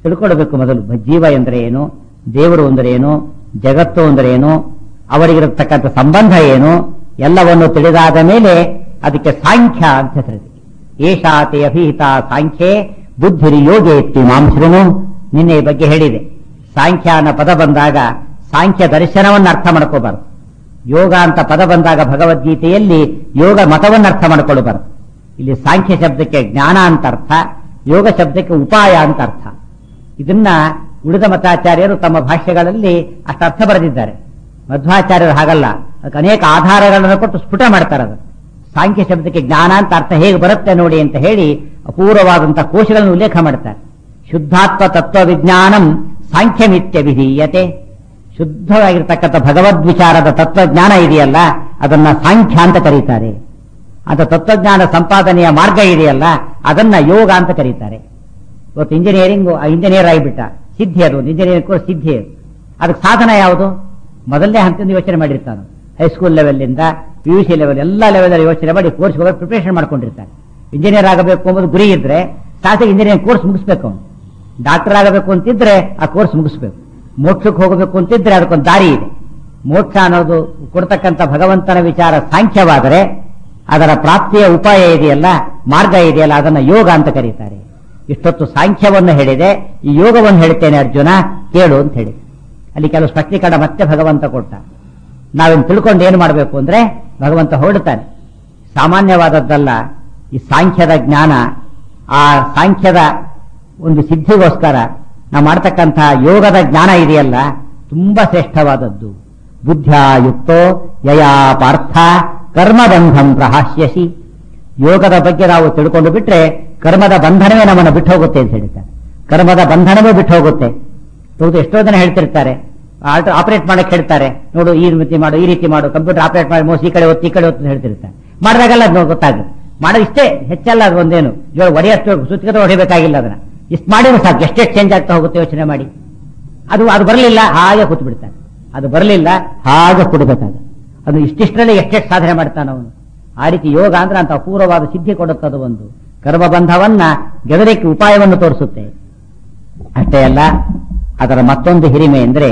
ತಿಳ್ಕೊಳ್ಬೇಕು ಮೊದಲು ಜೀವ ಎಂದರೆ ಏನು ದೇವರು ಅಂದರೆ ಏನು ಜಗತ್ತು ಅಂದರೆ ಏನು ಅವರಿಗಿರತಕ್ಕಂಥ ಸಂಬಂಧ ಏನು ಎಲ್ಲವನ್ನು ತಿಳಿದಾದ ಮೇಲೆ ಅದಕ್ಕೆ ಸಾಂಖ್ಯ ಅಂತ ಹೆಸರಿದೆ ಏಷಾತೆ ಅಭಿಹಿತ ಸಾಂಖ್ಯೆ ಬುದ್ಧಿರಿ ಯೋಗೆ ಎತ್ತಿ ಮಾಂಸನು ನಿನ್ನೆ ಈ ಬಗ್ಗೆ ಹೇಳಿದೆ ಸಾಂಖ್ಯ ಅನ್ನೋ ಪದ ಬಂದಾಗ ಸಾಂಖ್ಯ ದರ್ಶನವನ್ನು ಅರ್ಥ ಮಾಡ್ಕೋಬಾರದು ಯೋಗ ಅಂತ ಪದ ಬಂದಾಗ ಭಗವದ್ಗೀತೆಯಲ್ಲಿ ಯೋಗ ಮತವನ್ನು ಅರ್ಥ ಮಾಡ್ಕೊಳ್ಬಾರದು ಇಲ್ಲಿ ಸಾಂಖ್ಯ ಶಬ್ದಕ್ಕೆ ಜ್ಞಾನ ಅಂತ ಅರ್ಥ ಯೋಗ ಶಬ್ದಕ್ಕೆ ಉಪಾಯ ಅಂತ ಅರ್ಥ ಇದನ್ನ ಉಳಿದ ಮತಾಚಾರ್ಯರು ತಮ್ಮ ಭಾಷ್ಯಗಳಲ್ಲಿ ಅಷ್ಟು ಅರ್ಥ ಬರೆದಿದ್ದಾರೆ ಮಧ್ವಾಚಾರ್ಯರು ಹಾಗಲ್ಲ ಅದಕ್ಕೆ ಅನೇಕ ಆಧಾರಗಳನ್ನು ಕೊಟ್ಟು ಸ್ಫುಟ ಮಾಡ್ತಾರೆ ಅದು ಸಾಂಖ್ಯ ಶಬ್ದಕ್ಕೆ ಜ್ಞಾನ ಅಂತ ಅರ್ಥ ಹೇಗೆ ಬರುತ್ತೆ ನೋಡಿ ಅಂತ ಹೇಳಿ ಅಪೂರ್ವವಾದಂತಹ ಕೋಶಗಳನ್ನು ಉಲ್ಲೇಖ ಮಾಡ್ತಾರೆ ಶುದ್ಧಾತ್ಮ ತತ್ವ ವಿಜ್ಞಾನಂ ಸಾಂಖ್ಯಮಿತ್ಯ ವಿಧೀಯತೆ ಶುದ್ಧವಾಗಿರ್ತಕ್ಕಂಥ ಭಗವದ್ವಿಚಾರದ ತತ್ವಜ್ಞಾನ ಇದೆಯಲ್ಲ ಅದನ್ನ ಸಾಂಖ್ಯ ಅಂತ ಕರೀತಾರೆ ಅಂತ ತತ್ವಜ್ಞಾನ ಸಂಪಾದನೆಯ ಮಾರ್ಗ ಇದೆಯಲ್ಲ ಅದನ್ನ ಯೋಗ ಅಂತ ಕರೀತಾರೆ ಇವತ್ತು ಇಂಜಿನಿಯರಿಂಗ್ ಇಂಜಿನಿಯರ್ ಆಗಿಬಿಟ್ಟ ಸಿದ್ಧಿ ಅದು ಇಂಜಿನಿಯರಿಂಗ್ ಕೋರ್ಸ್ ಸಿದ್ಧಿ ಅದು ಅದಕ್ಕೆ ಸಾಧನ ಯಾವುದು ಮೊದಲನೇ ಹಂತದಿಂದ ಯೋಚನೆ ಮಾಡಿರ್ತಾನೆ ಹೈಸ್ಕೂಲ್ ಲೆವೆಲ್ನಿಂದ ಪಿ ಯು ಸಿ ಲೆವೆಲ್ ಎಲ್ಲ ಲೆವೆಲ್ ಯೋಚನೆ ಮಾಡಿ ಕೋರ್ಸ್ ಹೋಗಿ ಪ್ರಿಪರೇಷನ್ ಮಾಡ್ಕೊಂಡಿರ್ತಾನೆ ಇಂಜಿನಿಯರ್ ಆಗಬೇಕು ಎಂಬುದು ಗುರಿ ಇದ್ರೆ ಸಾಸಿಗೆ ಇಂಜಿನಿಯರಿಂಗ್ ಕೋರ್ಸ್ ಮುಗಿಸ್ಬೇಕು ಅವನು ಡಾಕ್ಟರ್ ಆಗಬೇಕು ಅಂತಿದ್ರೆ ಆ ಕೋರ್ಸ್ ಮುಗಿಸ್ಬೇಕು ಮೋಕ್ಷಕ್ಕೆ ಹೋಗಬೇಕು ಅಂತಿದ್ರೆ ಅದಕ್ಕೊಂದು ದಾರಿ ಇದೆ ಮೋಕ್ಷ ಅನ್ನೋದು ಕೊಡ್ತಕ್ಕಂಥ ಭಗವಂತನ ವಿಚಾರ ಸಾಂಖ್ಯವಾದರೆ ಅದರ ಪ್ರಾಪ್ತಿಯ ಉಪಾಯ ಇದೆಯಲ್ಲ ಮಾರ್ಗ ಇದೆಯಲ್ಲ ಅದನ್ನ ಯೋಗ ಅಂತ ಕರೀತಾರೆ ಇಷ್ಟೊತ್ತು ಸಾಂಖ್ಯವನ್ನು ಹೇಳಿದೆ ಈ ಯೋಗವನ್ನು ಹೇಳ್ತೇನೆ ಅರ್ಜುನ ಕೇಳು ಅಂತ ಹೇಳಿ ಅಲ್ಲಿ ಕೆಲವು ಸ್ಪಷ್ಟೀಕರಣ ಮತ್ತೆ ಭಗವಂತ ಕೊಟ್ಟ ನಾವೇನು ತಿಳ್ಕೊಂಡು ಏನು ಮಾಡಬೇಕು ಅಂದ್ರೆ ಭಗವಂತ ಹೊರಡ್ತಾನೆ ಸಾಮಾನ್ಯವಾದದ್ದಲ್ಲ ಈ ಸಾಂಖ್ಯದ ಜ್ಞಾನ ಆ ಸಾಂಖ್ಯದ ಒಂದು ಸಿದ್ಧಿಗೋಸ್ಕರ ನಾವು ಮಾಡ್ತಕ್ಕಂತಹ ಯೋಗದ ಜ್ಞಾನ ಇದೆಯಲ್ಲ ತುಂಬಾ ಶ್ರೇಷ್ಠವಾದದ್ದು ಬುದ್ಧ್ಯಾಯುಕ್ತೋ ಯಯಾ ಪಾರ್ಥ ಕರ್ಮಬಂಧಂ ಪ್ರಹಾಸ್ಯಸಿ ಯೋಗದ ಬಗ್ಗೆ ನಾವು ತಿಳ್ಕೊಂಡು ಬಿಟ್ರೆ ಕರ್ಮದ ಬಂಧನವೇ ನಮ್ಮನ್ನು ಬಿಟ್ಟು ಹೋಗುತ್ತೆ ಅಂತ ಹೇಳ್ತಾರೆ ಕರ್ಮದ ಬಂಧನವೇ ಬಿಟ್ಟು ಹೋಗುತ್ತೆ ಹೌದು ಎಷ್ಟೋ ಜನ ಹೇಳ್ತಿರ್ತಾರೆ ಆಪರೇಟ್ ಮಾಡಕ್ ಹೇಳ್ತಾರೆ ನೋಡು ಈ ರೀತಿ ಮಾಡು ಈ ರೀತಿ ಮಾಡು ಕಂಪ್ಯೂಟರ್ ಆಪರೇಟ್ ಮಾಡಿ ಮೋಸ್ ಈ ಕಡೆ ಒತ್ತು ಈ ಕಡೆ ಒತ್ತು ಅಂತ ಹೇಳ್ತಿರ್ತಾರೆ ಮಾಡಿದಾಗೆಲ್ಲ ಅದು ಗೊತ್ತಾಗುತ್ತೆ ಮಾಡೋದು ಇಷ್ಟೇ ಹೆಚ್ಚಲ್ಲ ಅದು ಒಂದೇನು ಇವಾಗ ಹೊಡೆಯಷ್ಟು ಸುತ್ತಿಗೆ ಹೊಡಿಬೇಕಾಗಿಲ್ಲ ಅದನ್ನ ಇಷ್ಟು ಮಾಡಿದ್ರೆ ಸಾಕು ಎಷ್ಟೆಷ್ಟು ಚೇಂಜ್ ಆಗ್ತಾ ಹೋಗುತ್ತೆ ಯೋಚನೆ ಮಾಡಿ ಅದು ಅದು ಬರಲಿಲ್ಲ ಹಾಗೆ ಕೂತು ಬಿಡ್ತಾನೆ ಅದು ಬರಲಿಲ್ಲ ಹಾಗೆ ಕೊಡಬೇಕಾಗ ಅದು ಇಷ್ಟಿಷ್ಟರಲ್ಲಿ ಎಷ್ಟೆಷ್ಟು ಸಾಧನೆ ಮಾಡ್ತಾನೆ ಅವನು ಆ ರೀತಿ ಯೋಗ ಅಂದ್ರೆ ಅಂತ ಅಪೂರ್ವವಾದ ಸಿದ್ಧಿ ಕೊಡುತ್ತದೆ ಒಂದು ಕರ್ಮಬಂಧವನ್ನ ಗೆದರಿಕೆ ಉಪಾಯವನ್ನು ತೋರಿಸುತ್ತೆ ಅಷ್ಟೇ ಅಲ್ಲ ಅದರ ಮತ್ತೊಂದು ಹಿರಿಮೆ ಅಂದ್ರೆ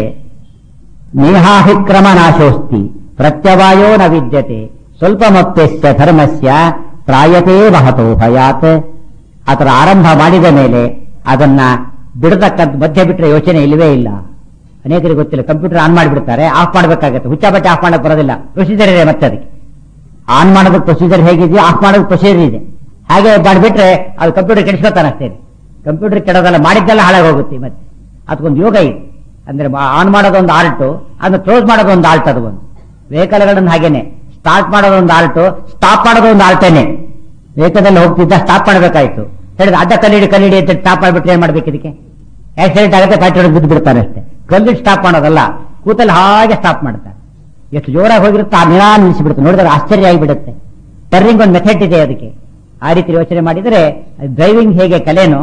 ನೇಹಾಭಿಕ್ರಮ ನಾಶೋಸ್ತಿ ಪ್ರತ್ಯವಾಯೋ ನ ವಿದ್ಯತೆ ಸ್ವಲ್ಪ ಮತ್ತೆಸ್ಯ ಧರ್ಮಸ್ಯ ಪ್ರಾಯತೇ ಮಹತೋ ಭಯಾತ್ ಅದರ ಆರಂಭ ಮಾಡಿದ ಮೇಲೆ ಅದನ್ನ ಬಿಡತಕ್ಕಂಥ ಮಧ್ಯ ಬಿಟ್ಟರೆ ಯೋಚನೆ ಇಲ್ಲವೇ ಇಲ್ಲ ಅನೇಕರಿಗೆ ಗೊತ್ತಿಲ್ಲ ಕಂಪ್ಯೂಟರ್ ಆನ್ ಮಾಡಿಬಿಡ್ತಾರೆ ಆಫ್ ಮಾಡಬೇಕಾಗತ್ತೆ ಹುಚ್ಚ ಬಟ್ಟೆ ಆಫ್ ಮಾಡಕ್ ಬರೋದಿಲ್ಲ ಪ್ರೊಸೀಜರ್ ಇದೆ ಮತ್ತೆ ಅದಕ್ಕೆ ಆನ್ ಮಾಡೋದಕ್ಕೆ ಪ್ರೊಸೀಜರ್ ಹೇಗಿದೆಯೋ ಆಫ್ ಮಾಡೋದಕ್ಕೆ ಪ್ರೊಸೀಜರ್ ಇದೆ ಹಾಗೆ ಮಾಡಿಬಿಟ್ರೆ ಅದು ಕಂಪ್ಯೂಟರ್ ಕೆಡಿಸ್ಕೊತಾನೆ ಅಷ್ಟೇ ಕಂಪ್ಯೂಟರ್ ಕೆಡೋದಲ್ಲ ಮಾಡಿದ್ದೆಲ್ಲ ಹಾಳಾಗಿ ಹೋಗುತ್ತೆ ಮತ್ತೆ ಅದಕ್ಕೊಂದು ಯೋಗ ಇದೆ ಅಂದ್ರೆ ಆನ್ ಮಾಡೋದೊಂದು ಆಲ್ಟು ಅದನ್ನ ಕ್ಲೋಸ್ ಮಾಡೋದೊಂದು ಆಲ್ಟ್ ಅದು ಒಂದು ವೆಹಿಕಲ್ಗಳನ್ನು ಹಾಗೇನೆ ಸ್ಟಾರ್ಟ್ ಮಾಡೋದೊಂದು ಆಲ್ಟು ಸ್ಟಾಪ್ ಮಾಡೋದೊಂದು ಆಲ್ಟೇನೆ ವೆಹಿಕಲ್ ಹೋಗ್ತಿದ್ದ ಸ್ಟಾಪ್ ಮಾಡಬೇಕಾಯ್ತು ಹೇಳಿದ್ರೆ ಅಡ್ಡ ಕಲ್ಲಿಡಿ ಕಲ್ಲಿಡಿ ಅಂತ ಸ್ಟಾಪ್ ಮಾಡಿಬಿಟ್ರೆ ಏನ್ ಮಾಡ್ಬೇಕು ಇದಕ್ಕೆ ಆಕ್ಸಿಡೆಂಟ್ ಆಗುತ್ತೆ ಫ್ಯಾಕ್ಟರಿ ಬಿದ್ದು ಬಿಡ್ತಾರೆ ಅಷ್ಟೇ ಕಲ್ಲಿಡಿ ಸ್ಟಾಪ್ ಮಾಡೋದಲ್ಲ ಕೂತಲ್ಲಿ ಹಾಗೆ ಸ್ಟಾಪ್ ಮಾಡ್ತಾರೆ ಎಷ್ಟು ಜೋರಾಗಿ ಹೋಗಿರುತ್ತೆ ಆ ನಿರಾ ನಿಲ್ಲಿಸಿಬಿಡುತ್ತೆ ನೋಡಿದ್ರೆ ಆಶ್ಚರ್ಯ ಆಗಿಬಿಡುತ್ತೆ ಟರ್ನಿಂಗ್ ಒಂದು ಮೆಥಡ್ ಇದೆ ಅದಕ್ಕೆ ಆ ರೀತಿ ಯೋಚನೆ ಮಾಡಿದರೆ ಡ್ರೈವಿಂಗ್ ಹೇಗೆ ಕಲೆನೋ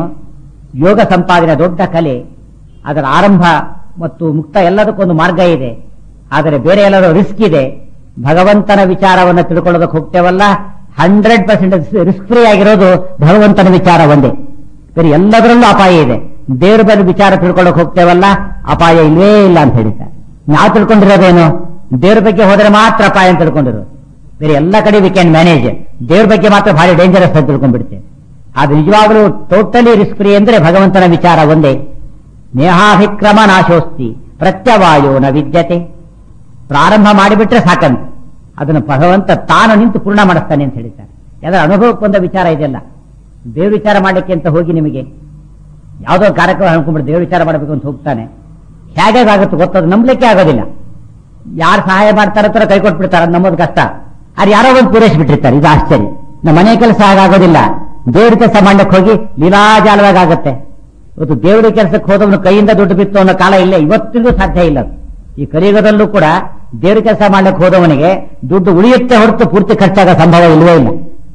ಯೋಗ ಸಂಪಾದನೆ ದೊಡ್ಡ ಕಲೆ ಅದರ ಆರಂಭ ಮತ್ತು ಮುಕ್ತ ಎಲ್ಲದಕ್ಕೊಂದು ಮಾರ್ಗ ಇದೆ ಆದರೆ ಬೇರೆ ಎಲ್ಲರೂ ರಿಸ್ಕ್ ಇದೆ ಭಗವಂತನ ವಿಚಾರವನ್ನು ತಿಳ್ಕೊಳ್ಳೋದಕ್ಕೆ ಹೋಗ್ತೇವಲ್ಲ ಹಂಡ್ರೆಡ್ ಪರ್ಸೆಂಟ್ ರಿಸ್ಕ್ ಫ್ರೀ ಆಗಿರೋದು ಭಗವಂತನ ವಿಚಾರ ಒಂದೇ ಬೇರೆ ಎಲ್ಲದರಲ್ಲೂ ಅಪಾಯ ಇದೆ ದೇವ್ರ ಬಗ್ಗೆ ವಿಚಾರ ತಿಳ್ಕೊಳ್ಳೋಕೆ ಹೋಗ್ತೇವಲ್ಲ ಅಪಾಯ ಇಲ್ವೇ ಇಲ್ಲ ಅಂತ ಹೇಳ್ತಾರೆ ನಾವು ತಿಳ್ಕೊಂಡಿರೋದೇನು ದೇವ್ರ ಬಗ್ಗೆ ಹೋದರೆ ಮಾತ್ರ ಅಪಾಯ ಅಂತ ತಿಳ್ಕೊಂಡಿರೋದು ಬೇರೆ ಎಲ್ಲ ಕಡೆ ವಿ ಕ್ಯಾನ್ ಮ್ಯಾನೇಜ್ ದೇವ್ರ ಬಗ್ಗೆ ಮಾತ್ರ ಭಾರಿ ಡೇಂಜರಸ್ ಅಂತ ತಿಳ್ಕೊಂಡ್ಬಿಡ್ತೇವೆ ಅದು ನಿಜವಾಗ್ಲೂ ಟೋಟಲಿ ರಿಸ್ಕ್ ಫ್ರೀ ಅಂದ್ರೆ ಭಗವಂತನ ವಿಚಾರ ಒಂದೇ ನೇಹಾಭಿಕ್ರಮ ನಾಶೋಸ್ತಿ ಪ್ರತ್ಯವಾಯೋ ನ ವಿದ್ಯತೆ ಪ್ರಾರಂಭ ಮಾಡಿಬಿಟ್ರೆ ಸಾಕಂತ ಅದನ್ನು ಭಗವಂತ ತಾನು ನಿಂತು ಪೂರ್ಣ ಮಾಡಿಸ್ತಾನೆ ಅಂತ ಹೇಳಿದ್ದಾರೆ ಯಾವ್ದಾರ ಅನುಭವಕ್ಕೆ ಬಂದ ವಿಚಾರ ಇದೆಯಲ್ಲ ದೇವ್ರ ವಿಚಾರ ಮಾಡಲಿಕ್ಕೆ ಅಂತ ಹೋಗಿ ನಿಮಗೆ ಯಾವುದೋ ಕಾರ್ಯಕ್ರಮ ಅನ್ಕೊಂಡ್ಬಿಟ್ಟು ದೇವ್ರ ವಿಚಾರ ಮಾಡಬೇಕು ಅಂತ ಹೋಗ್ತಾನೆ ಹೇಗೆ ಆಗುತ್ತೆ ಗೊತ್ತದು ನಂಬಲಿಕ್ಕೆ ಆಗೋದಿಲ್ಲ ಯಾರು ಸಹಾಯ ಮಾಡ್ತಾರ ತರ ಕೈ ಕೊಟ್ಬಿಡ್ತಾರೆ ಅದು ನಂಬೋದು ಕಷ್ಟ ಅದು ಯಾರೋ ಒಂದು ಪೂರೈಸಿಬಿಟ್ಟಿರ್ತಾರೆ ಇದು ಆಶ್ಚರ್ಯ ನಮ್ಮ ಮನೆ ಕೆಲಸ ಹಾಗಾಗೋದಿಲ್ಲ ದೇವ್ರ ಕೆಲಸ ಮಾಡ್ಲಿಕ್ಕೆ ಹೋಗಿ ಲೀಲಾಜಾಲವಾಗಿ ಆಗುತ್ತೆ ಇವತ್ತು ದೇವರ ಕೆಲಸಕ್ಕೆ ಹೋದವನು ಕೈಯಿಂದ ದುಡ್ಡು ಬಿತ್ತು ಅನ್ನೋ ಕಾಲ ಇಲ್ಲ ಇವತ್ತಿಗೂ ಸಾಧ್ಯ ಇಲ್ಲ ಅದು. ಈ ಕಲಿಯುಗದಲ್ಲೂ ಕೂಡ ದೇವ್ರ ಕೆಲಸ ಮಾಡ್ಲಿಕ್ಕೆ ಹೋದವನಿಗೆ ದುಡ್ಡು ಉಳಿಯುತ್ತೆ ಹೊರತು ಪೂರ್ತಿ ಖರ್ಚಾಗೋ ಸಂಭವ ಇಲ್ಲವೇ ಇಲ್ಲ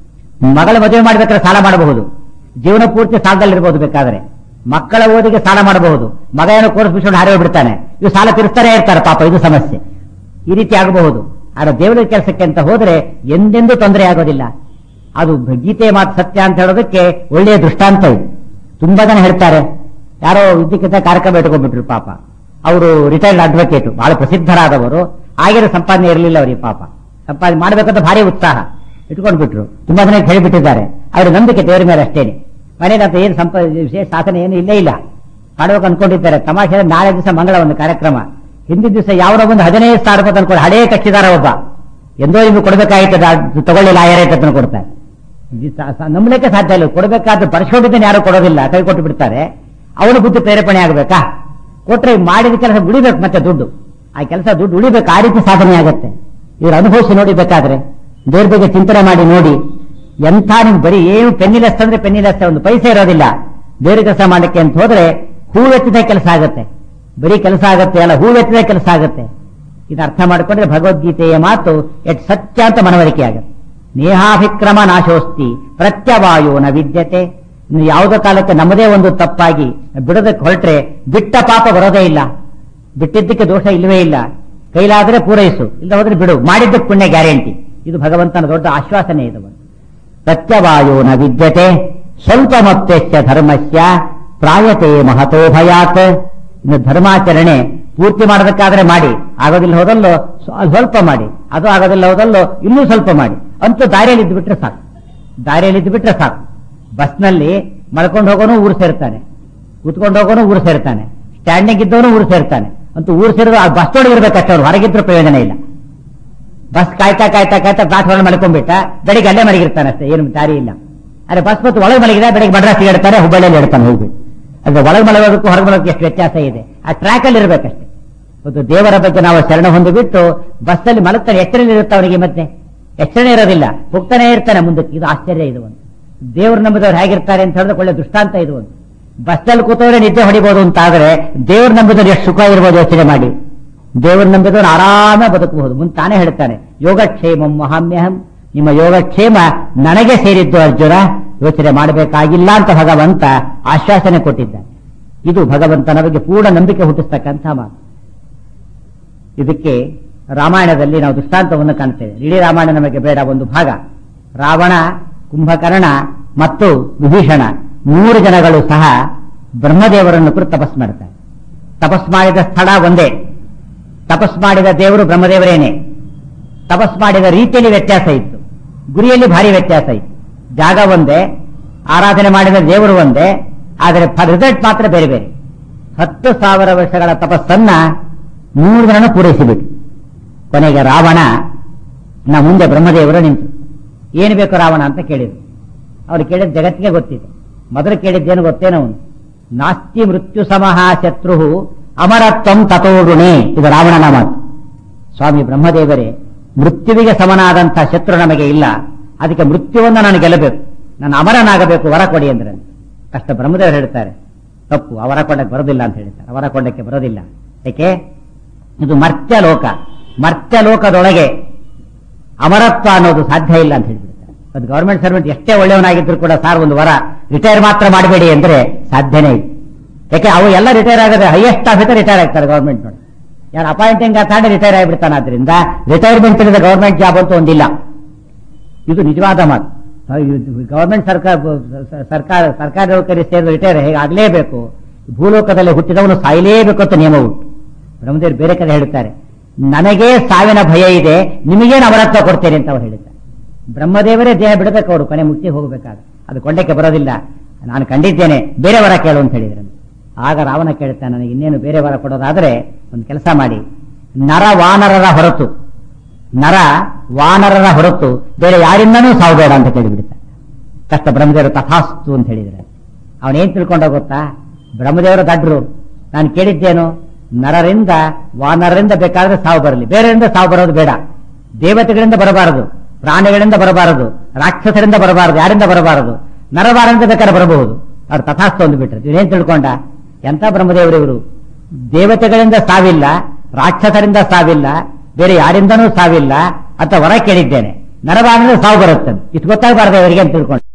ಮಗಳ ಮದುವೆ ಮಾಡ್ಬೇಕಾದ್ರೆ ಸಾಲ ಮಾಡಬಹುದು ಜೀವನ ಪೂರ್ತಿ ಸಾಲದಲ್ಲಿರ್ಬೋದು ಬೇಕಾದ್ರೆ ಮಕ್ಕಳ ಓದಿಗೆ ಸಾಲ ಮಾಡಬಹುದು ಮಗ ಏನೋ ಕೋರ್ಸ್ ಬಿಟ್ಕೊಂಡು ಹಾರಿ ಬಿಡ್ತಾನೆ ಇವು ಸಾಲ ತೀರಿಸ್ತಾನೆ ಇರ್ತಾರೆ ಪಾಪ ಇದು ಸಮಸ್ಯೆ ಈ ರೀತಿ ಆಗಬಹುದು ಆದ್ರೆ ದೇವರ ಕೆಲಸಕ್ಕೆ ಅಂತ ಹೋದ್ರೆ ಎಂದೆಂದೂ ತೊಂದರೆ ಆಗೋದಿಲ್ಲ ಅದು ಗೀತೆ ಮಾತು ಸತ್ಯ ಅಂತ ಹೇಳೋದಕ್ಕೆ ಒಳ್ಳೆಯ ದೃಷ್ಟಾಂತ ಇದು ತುಂಬಾ ಜನ ಹೇಳ್ತಾರೆ ಯಾರೋ ಇದ್ದಕ್ಕಿದ್ದ ಕಾರ್ಯಕ್ರಮ ಇಟ್ಕೊಂಡ್ಬಿಟ್ರು ಪಾಪ ಅವರು ರಿಟೈರ್ಡ್ ಅಡ್ವೊಕೇಟ್ ಬಹಳ ಪ್ರಸಿದ್ಧರಾದವರು ಆಗಿರೋ ಸಂಪಾದನೆ ಇರಲಿಲ್ಲ ಅವರಿಗೆ ಪಾಪ ಸಂಪಾದನೆ ಮಾಡಬೇಕಂತ ಭಾರಿ ಉತ್ಸಾಹ ಇಟ್ಕೊಂಡ್ಬಿಟ್ರು ತುಂಬಾ ಜನ ಹೇಳಿಬಿಟ್ಟಿದ್ದಾರೆ ಅವ್ರ ನಂಬಿಕೆ ದೇವರ ಮೇಲೆ ಅಷ್ಟೇನೆ ಮನೇಲಿ ಏನು ಸಂಪ ವಿಶೇಷ ಸಾಧನೆ ಏನು ಇಲ್ಲೇ ಇಲ್ಲ ಮಾಡ್ಬೇಕು ಅನ್ಕೊಂಡಿದ್ದಾರೆ ತಮಾಷೆ ನಾಳೆ ದಿವಸ ಮಂಗಳ ಒಂದು ಕಾರ್ಯಕ್ರಮ ಹಿಂದಿನ ದಿವಸ ಯಾವನೋ ಒಂದು ಹದಿನೈದು ಸಾವಿರ ರೂಪಾಯಿ ತಂದ್ಕೊಂಡು ಹಳೇ ಕಕ್ಷಿದಾರ ಒಬ್ಬ ಎಂದೋ ನಿಮ್ಗೆ ಕೊಡಬೇಕಾಗಿತ್ತು ತಗೊಳ್ಳಿ ಲಾಯರ್ ಅಂತ ಕೊಡ್ತಾರೆ ಇದು ಸ- ಸ- ನಂಬಲಿಕ್ಕೆ ಸಾಧ್ಯ ಇಲ್ಲ ಕೊಡಬೇಕಾದ್ರೆ ಬರ್ಸ್ಕೊಂಡಿದ್ದೇನೆ ಯಾರು ಕೊಡೋದಿಲ್ಲ ಕೈ ಕೊಟ್ಟು ಬಿಡ್ತಾರೆ ಅವನು ಬುದ್ಧಿ ಪ್ರೇರೇಪಣೆ ಆಗಬೇಕಾ ಕೊಟ್ರೆ ಮಾಡಿದ ಕೆಲಸ ಉಳಿಬೇಕು ಮತ್ತೆ ದುಡ್ಡು ಆ ಕೆಲಸ ದುಡ್ಡು ಉಳಿಬೇಕು ಆ ರೀತಿ ಸಾಧನೆ ಆಗತ್ತೆ ಇವ್ರು ಅನುಭವಿಸಿ ನೋಡಿ ಬೇಕಾದ್ರೆ ದೇವ್ರ ಬಗ್ಗೆ ಚಿಂತನೆ ಮಾಡಿ ನೋಡಿ ಎಂಥ ನಿಮ್ಗೆ ಬರೀ ಏನು ಪೆನ್ನಿಲೆಸ್ ಅಂದ್ರೆ ಪೆನ್ನಿಲೆಸ್ ಒಂದು ಪೈಸೆ ಇರೋದಿಲ್ಲ ಬೇರೆ ಕೆಲಸ ಮಾಡಲಿಕ್ಕೆ ಅಂತ ಹೋದ್ರೆ ಹೂವೆತ್ತಿದ ಕೆಲಸ ಆಗತ್ತೆ ಬರೀ ಕೆಲಸ ಆಗತ್ತೆ ಅಲ್ಲ ಹೂವೆತ್ತಿದ ಕೆಲಸ ಆಗತ್ತೆ ಇದು ಅರ್ಥ ಮಾಡಿಕೊಂಡ್ರೆ ಭಗವದ್ಗೀತೆಯ ಮಾತು ಎಟ್ ಸತ್ಯ ಅಂತ ಮನವರಿಕೆ ಆಗತ್ತೆ ನೇಹಾಭಿಕ್ರಮ ನಾಶೋಸ್ತಿ ಪ್ರತ್ಯವಾಯೋ ನ ವಿದ್ಯತೆ ಇನ್ನು ಯಾವುದೋ ಕಾಲಕ್ಕೆ ನಮ್ಮದೇ ಒಂದು ತಪ್ಪಾಗಿ ಬಿಡೋದಕ್ಕೆ ಹೊರಟ್ರೆ ಬಿಟ್ಟ ಪಾಪ ಬರೋದೇ ಇಲ್ಲ ಬಿಟ್ಟಿದ್ದಕ್ಕೆ ದೋಷ ಇಲ್ಲವೇ ಇಲ್ಲ ಕೈಲಾದ್ರೆ ಪೂರೈಸು ಇಲ್ಲ ಹೋದ್ರೆ ಬಿಡು ಮಾಡಿದ್ದಕ್ಕೆ ಪುಣ್ಯ ಗ್ಯಾರಂಟಿ ಇದು ಭಗವಂತನ ದೊಡ್ಡ ಆಶ್ವಾಸನೆ ಇದು ಒಂದು. ಪ್ರತ್ಯವಾಯೋ ನ ವಿದ್ಯತೆ ಸ್ವಲ್ಪ ಮತ್ಯಸ್ಯ ಧರ್ಮಸ್ಯ ಪ್ರಾಯತೆ ಮಹತೋ ಭಯಾತ್ ಇನ್ನು ಧರ್ಮಾಚರಣೆ ಪೂರ್ತಿ ಮಾಡಬೇಕಾದ್ರೆ ಮಾಡಿ ಆಗೋದಿಲ್ಲ ಹೋದಲ್ಲೋ ಸ್ವ- ಸ್ವಲ್ಪ ಮಾಡಿ ಅದು ಆಗೋದಿಲ್ಲ ಹೋದಲ್ಲೋ ಇನ್ನೂ ಸ್ವಲ್ಪ ಮಾಡಿ ಅಂತೂ ದಾರಿಯಲ್ಲಿ ಇದ್ದು ಬಿಟ್ರೆ ಸಾಕು ದಾರಿಯಲ್ಲಿ ಇದ್ದು ಬಿಟ್ರೆ ಸಾಕು ಬಸ್ನಲ್ಲಿ ಮಲ್ಕೊಂಡು ಹೋಗೋನು ಊರು ಸೇರ್ತಾನೆ ಕೂತ್ಕೊಂಡು ಹೋಗೋನು ಊರು ಸೇರ್ತಾನೆ ಸ್ಟ್ಯಾಂಡಿಂಗ್ ಇದ್ದವನು ಊರು ಸೇರ್ತಾನೆ ಅಂತೂ ಊರು ಸೇರಿದ್ರು ಆ ಬಸ್ ಒಳಗೆ ಇರ್ಬೇಕಷ್ಟೇ ಅವ್ರು ಹೊರಗಿದ್ರು ಪ್ರಯೋಜನ ಇಲ್ಲ ಬಸ್ ಕಾಯ್ತಾ ಕಾಯ್ತಾ ಕಾಯ್ತಾ ಪ್ಲಾಟ್ಫಾರ್ಮ್ ಮಲ್ಕೊಂಡ್ಬಿಟ್ಟ ಬೆಳಿಗ್ಗೆ ಅಲ್ಲೇ ಮಲಗಿರ್ತಾನೆ ಅಷ್ಟೇ ಏನು ದಾರಿ ಇಲ್ಲ ಅರೆ ಬಸ್ ಮತ್ತು ಒಳಗೆ ಮಲಗಿದೆ ಬೆಳಿಗ್ಗೆ ಮಡ್ರಾಸಿಗೆ ಇಡ್ತಾನೆ ಹುಬ್ಬಳ್ಳಿಯಲ್ಲಿ ಇಡ್ತಾನೆ ಹೋಗ್ಬಿಟ್ಟು ಅಂದ್ರೆ ಒಳಗೆ ಮಲಗೋದಕ್ಕೂ ಹೊರಗೆ ಮಲಗೋದಕ್ಕೆ ಎಷ್ಟು ವ್ಯತ್ಯಾಸ ಇದೆ ಆ ಟ್ರ್ಯಾಕ್ ಅಲ್ಲಿ ಇರ್ಬೇಕಷ್ಟೇ ಮತ್ತು ದೇವರ ಬಗ್ಗೆ ನಾವು ಶರಣ ಹೊಂದಿಬಿಟ್ಟು ಬಸ್ಸಲ್ಲಿ ಮಲಗ್ತಾನೆ ಎಚ್ಚರಲ್ಲಿ ಇರುತ್ತೆ ಅವನಿಗೆ ಮತ್ತೆ ಎಚ್ಚರಣೆ ಇರೋದಿಲ್ಲ ಹೋಗ್ತಾನೆ ಇರ್ತಾನೆ ಮುಂದಕ್ಕೆ ಇದು ಆಶ್ಚರ್ಯ ಇದು ಒಂದು ದೇವ್ರ ನಂಬಿದವ್ರು ಹೇಗಿರ್ತಾರೆ ಅಂತ ಹೇಳಿದ್ರೆ ಒಳ್ಳೆ ದೃಷ್ಟಾಂತ ಇದು ಒಂದು ಬಸ್ಸಲ್ಲಿ ಕೂತವ್ರೆ ನಿದ್ದೆ ಹೊಡಿಬಹುದು ಅಂತ ಆದ್ರೆ ದೇವ್ರ ನಂಬಿದವ್ರು ಎಷ್ಟು ಸುಖ ಇರ್ಬೋದು ಯೋಚನೆ ಮಾಡಿ ದೇವ್ರ ನಂಬಿದವನು ಆರಾಮ ಬದುಕಬಹುದು ಮುಂದೆ ತಾನೇ ಹೇಳ್ತಾನೆ ಯೋಗಕ್ಷೇಮಂ ಮಹಾಮ್ಯಹಂ ನಿಮ್ಮ ಯೋಗಕ್ಷೇಮ ನನಗೆ ಸೇರಿದ್ದು ಅರ್ಜುನ ಯೋಚನೆ ಮಾಡಬೇಕಾಗಿಲ್ಲ ಅಂತ ಭಗವಂತ ಆಶ್ವಾಸನೆ ಕೊಟ್ಟಿದ್ದಾನೆ ಇದು ಭಗವಂತನ ಬಗ್ಗೆ ಪೂರ್ಣ ನಂಬಿಕೆ ಹುಟ್ಟಿಸ್ತಕ್ಕಂಥ ಮಾತು ಇದಕ್ಕೆ ರಾಮಾಯಣದಲ್ಲಿ ನಾವು ದೃಷ್ಟಾಂತವನ್ನು ಕಾಣ್ತೇವೆ ಇಡೀ ರಾಮಾಯಣ ನಮಗೆ ಬೇಡ ಒಂದು ಭಾಗ ರಾವಣ ಕುಂಭಕರ್ಣ ಮತ್ತು ವಿಭೀಷಣ ಮೂರು ಜನಗಳು ಸಹ ಬ್ರಹ್ಮದೇವರನ್ನು ಕುರಿತು ತಪಸ್ ಮಾಡ್ತಾರೆ ತಪಸ್ ಮಾಡಿದ ಸ್ಥಳ ಒಂದೇ ತಪಸ್ ಮಾಡಿದ ದೇವರು ಬ್ರಹ್ಮದೇವರೇನೆ ತಪಸ್ ಮಾಡಿದ ರೀತಿಯಲ್ಲಿ ವ್ಯತ್ಯಾಸ ಇತ್ತು ಗುರಿಯಲ್ಲಿ ಭಾರಿ ವ್ಯತ್ಯಾಸ ಇತ್ತು ಜಾಗ ಒಂದೇ ಆರಾಧನೆ ಮಾಡಿದ ದೇವರು ಒಂದೇ ಆದರೆ ರಿಸಲ್ಟ್ ಮಾತ್ರ ಬೇರೆ ಬೇರೆ ಹತ್ತು ಸಾವಿರ ವರ್ಷಗಳ ತಪಸ್ಸನ್ನ ಮೂರು ಜನನು ಪೂರೈಸಿಬಿಟ್ಟು ಕೊನೆಗೆ ರಾವಣ ನಾ ಮುಂದೆ ಬ್ರಹ್ಮದೇವರು ನಿಂತು ಏನು ಬೇಕು ರಾವಣ ಅಂತ ಕೇಳಿದ್ರು ಅವ್ರು ಕೇಳಿದ ಜಗತ್ತಿಗೆ ಗೊತ್ತಿದೆ ಮೊದಲು ಕೇಳಿದ್ದೇನು ಗೊತ್ತೇನೋ ಅವನು ನಾಸ್ತಿ ಮೃತ್ಯು ಸಮಃ ಶತ್ರು ಅಮರತ್ವಂ ತಥೋರುಣೆ ಇದು ರಾವಣನ ಮಾತು ಸ್ವಾಮಿ ಬ್ರಹ್ಮದೇವರೇ ಮೃತ್ಯುವಿಗೆ ಸಮನಾದಂತಹ ಶತ್ರು ನಮಗೆ ಇಲ್ಲ ಅದಕ್ಕೆ ಮೃತ್ಯುವನ್ನು ನಾನು ಗೆಲ್ಲಬೇಕು ನಾನು ಅಮರನಾಗಬೇಕು ವರ ಕೊಡಿ ಅಂದ್ರೆ ಕಷ್ಟ ಬ್ರಹ್ಮದೇವರು ಹೇಳ್ತಾರೆ ತಪ್ಪು ಅವರ ಕೊಂಡಕ್ಕೆ ಬರೋದಿಲ್ಲ ಅಂತ ಹೇಳ್ತಾರೆ ಅವರ ಕೊಂಡಕ್ಕೆ ಬರೋದಿಲ್ಲ ಯಾಕೆ ಇದು ಮರ್ತ್ಯ ಲೋಕ ಮರ್ತ್ಯ ಲೋಕದೊಳಗೆ ಅಮರತ್ವ ಅನ್ನೋದು ಸಾಧ್ಯ ಇಲ್ಲ ಅಂತ ಹೇಳ್ಬಿಡ್ತಾರೆ ಅದು ಗವರ್ಮೆಂಟ್ ಸರ್ವೆಂಟ್ ಎಷ್ಟೇ ಒಳ್ಳೆಯವನಾಗಿದ್ರು ಕೂಡ ಸಾರ್ ಒಂದು ವರ ರಿಟೈರ್ ಮಾತ್ರ ಮಾಡಬೇಡಿ ಅಂದ್ರೆ ಸಾಧ್ಯನೇ ಇಲ್ಲ ಯಾಕೆ ಅವು ಎಲ್ಲ ರಿಟೈರ್ ಆಗದೆ ಹೈಯೆಸ್ಟ್ ಆಫೀಸರ್ ರಿಟೈರ್ ಆಗ್ತಾರೆ ಗವರ್ಮೆಂಟ್ ನೋಡಿ ಯಾರು ಅಪಾಯಿಂಟಿಂಗ್ ತಾಂಡೆ ರಿಟೈರ್ ಆಗಿಬಿಡ್ತಾನೆ ಆದ್ರಿಂದ ರಿಟೈರ್ಮೆಂಟ್ ಇಲ್ಲದ ಗವರ್ಮೆಂಟ್ ಜಾಬ್ ಅಂತೂ ಒಂದಿಲ್ಲ ಇದು ನಿಜವಾದ ಮಾತು ಗವರ್ಮೆಂಟ್ ಸರ್ಕಾರ ಸರ್ಕಾರ ಸರ್ಕಾರಿ ನೌಕರಿ ಸೇರಿದ ರಿಟೈರ್ ಹೇಗೆ ಆಗಲೇಬೇಕು ಭೂಲೋಕದಲ್ಲಿ ಹುಟ್ಟಿದವನು ಸಾಯಲೇಬೇಕು ಅಂತ ನಿಯಮ ಉಂಟು ಬ್ರಹ್ಮದೇವರು ಬೇರೆ ಕಡೆ ಹೇಳ್ತಾರೆ ನನಗೇ ಸಾವಿನ ಭಯ ಇದೆ ನಿಮಗೇನು ಅಮರತ್ವ ಕೊಡ್ತೇನೆ ಅಂತ ಅವ್ರು ಹೇಳಿದ್ದಾರೆ ಬ್ರಹ್ಮದೇವರೇ ದೇಹ ಬಿಡಬೇಕು ಅವರು ಕೊನೆ ಮುಕ್ತಿ ಹೋಗಬೇಕಾದ್ರೆ ಅದು ಕೊಂಡಕ್ಕೆ ಬರೋದಿಲ್ಲ ನಾನು ಕಂಡಿದ್ದೇನೆ ಬೇರೆ ವರ ಕೇಳು ಅಂತ ಹೇಳಿದ್ರು ಆಗ ರಾವಣ ಕೇಳ್ತಾನೆ ನನಗೆ ಇನ್ನೇನು ಬೇರೆ ವರ ಕೊಡೋದಾದ್ರೆ ಒಂದು ಕೆಲಸ ಮಾಡಿ ನರ ವಾನರರ ಹೊರತು ನರ ವಾನರರ ಹೊರತು ಬೇರೆ ಯಾರಿಂದನೂ ಸಾವು ಬೇಡ ಅಂತ ಕೇಳಿಬಿಡ್ತಾನೆ ಕಷ್ಟ ಬ್ರಹ್ಮದೇವರು ತಥಾಸ್ತು ಅಂತ ಹೇಳಿದ್ರೆ ಅವನೇನ್ ತಿಳ್ಕೊಂಡ ಗೊತ್ತಾ ಬ್ರಹ್ಮದೇವರ ದಡ್ರು ನಾನು ಕೇಳಿದ್ದೇನು ನರರಿಂದ ವಾನರರಿಂದ ಬೇಕಾದ್ರೆ ಸಾವು ಬರಲಿ ಬೇರೆಯಿಂದ ಸಾವು ಬರೋದು ಬೇಡ ದೇವತೆಗಳಿಂದ ಬರಬಾರದು ಪ್ರಾಣಿಗಳಿಂದ ಬರಬಾರದು ರಾಕ್ಷಸರಿಂದ ಬರಬಾರದು ಯಾರಿಂದ ಬರಬಾರದು ನರವಾರದಿಂದ ಬೇಕಾದ್ರೆ ಬರಬಹುದು ಅವ್ರು ತಥಾಸ್ತು ಅಂದ್ಬಿಟ್ರೆ ಇವೇನ್ ತಿಳ್ಕೊಂಡ ಎಂತ ಬ್ರಹ್ಮದೇವರು ಇವರು ದೇವತೆಗಳಿಂದ ಸಾವಿಲ್ಲ ರಾಕ್ಷಸರಿಂದ ಸಾವಿಲ್ಲ ಬೇರೆ ಯಾರಿಂದನೂ ಸಾವಿಲ್ಲ ಅಂತ ಹೊರ ಕೇಳಿದ್ದೇನೆ ನರವಾರದಿಂದ ಸಾವು ಬರುತ್ತೆ ಇಷ್ಟು ಗೊತ್ತಾಗಬಾರದು ಅವರಿಗೆ ಅಂತ ತಿಳ್ಕೊಂಡು